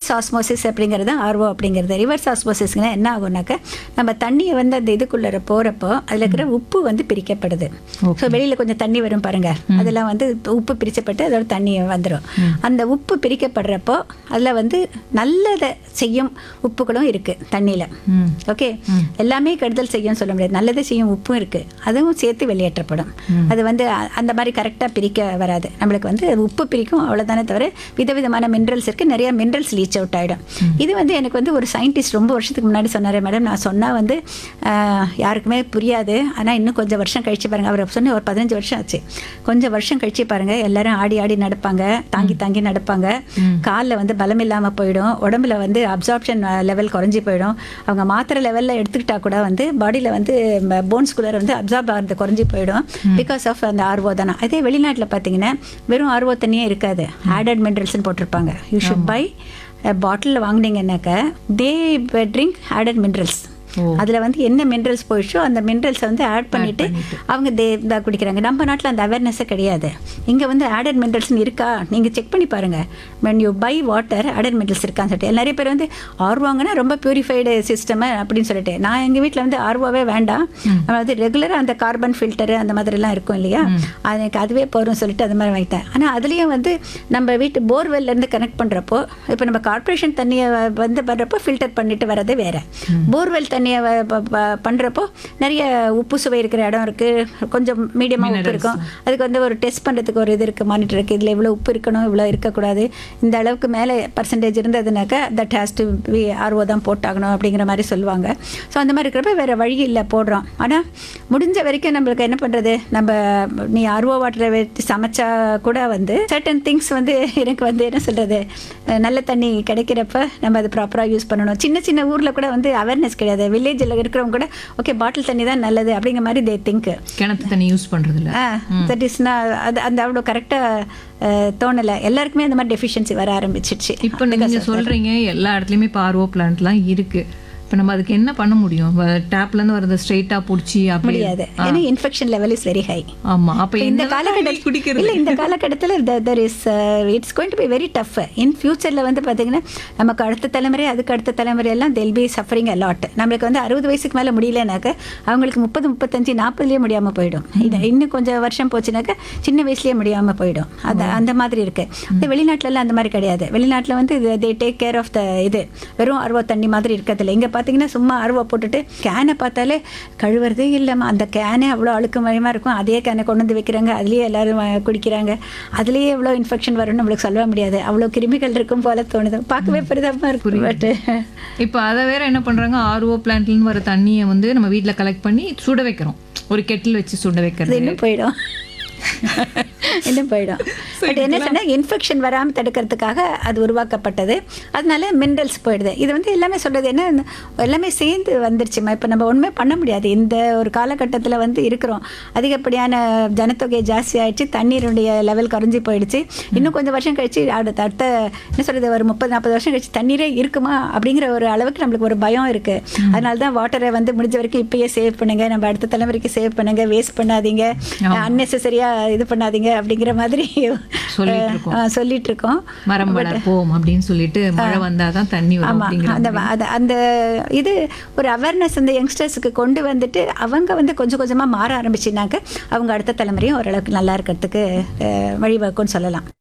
Reverse osmosis அப்படிங்கிறது RO அப்படிங்கிறது reverse ஆஸ்மோசிஸ்னா என்ன ஆகும்னாக்க நம்ம தண்ணியை வந்து அந்த இதுக்குள்ளே போகிறப்போ அதில் இருக்கிற உப்பு வந்து பிரிக்கப்படுது ஸோ வெளியில் கொஞ்சம் தண்ணி வரும் பாருங்க அதெல்லாம் வந்து உப்பு பிரிச்சப்பட்டு அதோட தண்ணி வந்துடும் அந்த உப்பு பிரிக்கப்படுறப்போ அதில் வந்து நல்லதை செய்யும் உப்புகளும் இருக்குது தண்ணியில் ம் ஓகே எல்லாமே கெடுதல் செய்யும் சொல்ல முடியாது நல்லதை செய்யும் உப்பும் இருக்குது அதுவும் சேர்த்து வெளியேற்றப்படும் அது வந்து அ- அந்த மாதிரி கரெக்டாக பிரிக்க வராது நம்மளுக்கு வந்து அது உப்பு பிரிக்கும் அவ்வளோதானே தவிர விதவிதமான மினரல்ஸ் இருக்குது நிறைய மினரல்ஸ் லீச் அவுட் ஆகிடும் இது வந்து எனக்கு வந்து ஒரு சயின்டிஸ்ட் ரொம்ப வருஷத்துக்கு முன்னாடி சொன்னார் மேடம் நான் சொன்னால் வந்து ஆஹ், யாருக்குமே புரியாது ஆனால் இன்னும் கொஞ்சம் வருஷம் கழிச்சு பாருங்கள் அவர் சொன்ன ஒரு பதினஞ்சு வருஷம் ஆச்சு கொஞ்சம் வருஷம் கழிச்சு பாருங்கள் எல்லாரும் ஆடி ஆடி நடப்பாங்க தாங்கி தாங்கி நடப்பாங்க காலில் வந்து பலம் இல்லாமல் போயிடும் உடம்புல வந்து அப்சார்ப்ஷன் லெவல் குறைஞ்சி போயிடும் அவங்க மாத்திரை லெவலில் எடுத்துக்கிட்டா கூட வந்து பாடியில் வந்து போன்ஸ்குள்ளே வந்து அப்சார்ப் ஆகிறது குறைஞ்சி போயிடும் பிகாஸ் ஆஃப் அந்த ஆர்வோ தானே அதே வெளிநாட்டில் பார்த்தீங்கன்னா வெறும் ஆர்வோ தண்ணியே இருக்காது ஆடட் மினரல்ஸ்னு போட்டிருப்பாங்க யூ ஷுட் பை பாட்டிலில் வாங்கினீங்கன்னாக்க தே ட்ரிங்க் ஆடட் மினரல்ஸ் ஓ. அதில் வந்து என்ன மினரல்ஸ் போயிடுச்சோ அந்த மினரல்ஸை வந்து ஆட் பண்ணிட்டு அவங்க தே தான் குடிக்கிறாங்க நம்ம நாட்டில் அந்த அவேர்னஸே கிடையாது இங்கே வந்து ஆடட் மினரல்ஸ்னு இருக்கா நீங்கள் செக் பண்ணி பாருங்கள் when you buy water added minerals இருக்கான்னு சொல்லிட்டு நிறைய பேர் வந்து ஆர்வாங்கன்னா ரொம்ப பியூரிஃபைடு சிஸ்டம் அப்படின்னு சொல்லிட்டு நான் எங்கள் வீட்டில் வந்து ஆர்வாவே வேண்டாம் நம்ம வந்து ரெகுலராக அந்த கார்பன் ஃபில்டரு அந்த மாதிரிலாம் இருக்கும் இல்லையா அது எனக்கு அதுவே போதும் சொல்லிட்டு அது மாதிரி வாங்கிட்டேன் ஆனால் அதுலேயும் வந்து நம்ம வீட்டு போர்வெல்லேருந்து கனெக்ட் பண்ணுறப்போ இப்போ நம்ம கார்ப்பரேஷன் தண்ணியை வந்து பண்ணுறப்போ ஃபில்டர் பண்ணிட்டு வரது வேற போர்வெல் தண்ணியை வ- ப- ப- பண்றப்போ நிறைய உப்பு சுவை இருக்கிற இடம் இருக்குது கொஞ்சம் மீடியமாக உப்பு இருக்கும் அதுக்கு வந்து ஒரு டெஸ்ட் பண்ணுறதுக்கு ஒரு இது இருக்குது மானிட்டர் இருக்குது இதில் இவ்வளோ உப்பு இருக்கணும் இவ்வளோ இருக்கக்கூடாது இந்த அளவுக்கு மேலே பர்சன்டேஜ் இருந்ததுனாக்கா that has to be RO தான் போட்டாகணும் அப்படிங்கிற மாதிரி சொல்லுவாங்க ஸோ அந்த மாதிரி இருக்கிறப்ப வேறு வழி இல்லை போடுறோம் ஆனால் முடிஞ்ச வரைக்கும் நம்மளுக்கு என்ன பண்ணுறது நம்ம நீ ஆர்ஓ வாட்டரை வச்சு சமைச்சா கூட வந்து சர்டன் திங்ஸ் வந்து எனக்கு வந்து என்ன சொல்கிறது நல்ல தண்ணி கிடைக்கிறப்ப நம்ம அதை ப்ராப்பராக யூஸ் பண்ணணும் சின்ன சின்ன ஊரில் கூட வந்து அவேர்னஸ் கிடையாது வில்லேஜில் இருக்கிறவங்க கூட ஓகே பாட்டில் தண்ணி தான் நல்லது அப்படிங்கிற மாதிரி தே திங்க் கிணத்து தண்ணி யூஸ் பண்றது இல்ல தட் இஸ் அது அந்த அவ்வளோ கரெக்டாக தோணலை எல்லாருக்குமே அந்த மாதிரி டெஃபிஷியன்சி வர ஆரம்பிச்சிடுச்சு இப்போ நீங்க சொல்றீங்க எல்லா இடத்துலயுமே இப்போ ஆர்ஓ பிளான்ட்லாம் இருக்கு இப்போ நம்ம அதுக்கு என்ன பண்ண முடியும் டேப்ல இருந்து வரத ஸ்ட்ரைட்டா புடிச்சி அப்படி முடியாது ஏன்னா infection level is very high ஆமா அப்ப இந்த இந்த காலகட்டத்தில் குடிக்கிறது இல்லை இந்த காலகட்டத்தில் there is it's going to be very tough in ஃபியூச்சரில் வந்து பார்த்தீங்கன்னா நமக்கு அடுத்த தலைமுறை அதுக்கு அடுத்த தலைமுறை எல்லாம் தெல் பி சஃபரிங் அலாட் நம்மளுக்கு வந்து அறுபது வயசுக்கு மேலே முடியலனாக்க அவங்களுக்கு முப்பது முப்பத்தஞ்சு நாற்பதுலேயே முடியாமல் போயிடும் இது இன்னும் கொஞ்சம் வருஷம் போச்சுனாக்க சின்ன வயசுலேயே முடியாமல் போயிடும் அது அந்த மாதிரி இருக்கு இந்த வெளிநாட்டுலலாம் அந்த மாதிரி கிடையாது வெளிநாட்டில் வந்து they take care of the இது வெறும் அருவா தண்ணி மாதிரி இருக்கிறதில்ல இங்கே பார்த்தீங்கன்னா சும்மா அருவா போட்டுட்டு கேனை பார்த்தாலே கழுவுறதே இல்லைம்மா அந்த கேனே அவ்வளோ அழுக்கு மயமாக இருக்கும் அதே கேனை கொண்டு வந்து வைக்கிறாங்க அதுலேயே எல்லாரும் வா- குடிக்கிறாங்க அதுலேயே எவ்வளோ இன்ஃபெக்ஷன் வரும்னு நம்மளுக்கு சொல்ல முடியாது அவ்வளோ கிருமிகள் இருக்கும் போல தோணுது பார்க்கவே பெரிதமாக இருக்கும் பட் இப்போ அதை வேற என்ன பண்றாங்க ஆர்ஓ பிளான்ட்ல வர தண்ணியை வந்து நம்ம வீட்ல கலெக்ட் பண்ணி சுட வைக்கிறோம் ஒரு கெட்டில் வச்சு சுட அது வைக்கிறது இன்னும் போயிடும் இன்னும் போயிடும் பட் என்ன சொன்னா இன்ஃபெக்ஷன் வராமல் தடுக்கிறதுக்காக அது உருவாக்கப்பட்டது அதனால மினரல்ஸ் போயிடுது இது வந்து எல்லாமே சொல்றது என்ன எல்லாமே சேர்ந்து வந்துருச்சுமா இப்போ நம்ம ஒன்றுமே பண்ண முடியாது இந்த ஒரு காலகட்டத்தில் வந்து இருக்கிறோம் அதிகப்படியான ஜனத்தொகை ஜாஸ்தி ஆயிடுச்சு தண்ணீருடைய லெவல் குறைஞ்சி போயிடுச்சு இன்னும் கொஞ்சம் வருஷம் கழிச்சு அடுத்த அடுத்த என்ன சொல்றது ஒரு முப்பது நாற்பது வருஷம் கழிச்சு தண்ணீரே இருக்குமா அப்படிங்கிற ஒரு அளவுக்கு நம்மளுக்கு ஒரு பயம் இருக்கு அதனால தான் வாட்டரை வந்து முடிஞ்ச வரைக்கும் இப்பயே சேவ் பண்ணுங்க நம்ம அடுத்த தலைமுறைக்கு சேவ் பண்ணுங்க வேஸ்ட் பண்ணாதீங்க அன்னெசரியா இது பண்ணாதீங்க அப்படிங்கிற மாதிரி சொல்லிட்டு இருக்கோம். ஆ, சொல்லிட்டு இருக்கோம் மரம் வளர்ப்போம் அப்படின்னு சொல்லிட்டு மழை வந்தாதான் தண்ணி வரும் ஆமா அப்படிங்கிற அந்த அந்த அந்த இது ஒரு அவேர்னஸ் அந்த யங்ஸ்டர்ஸுக்கு கொண்டு வந்துட்டு அவங்க வந்து கொஞ்சம் கொஞ்சமா மாற ஆரம்பிச்சுனாக்க அவங்க அடுத்த தலைமுறையும் ஓரளவுக்கு நல்லா இருக்கிறதுக்கு அஹ், வழிவகுக்கும்னு சொல்லலாம்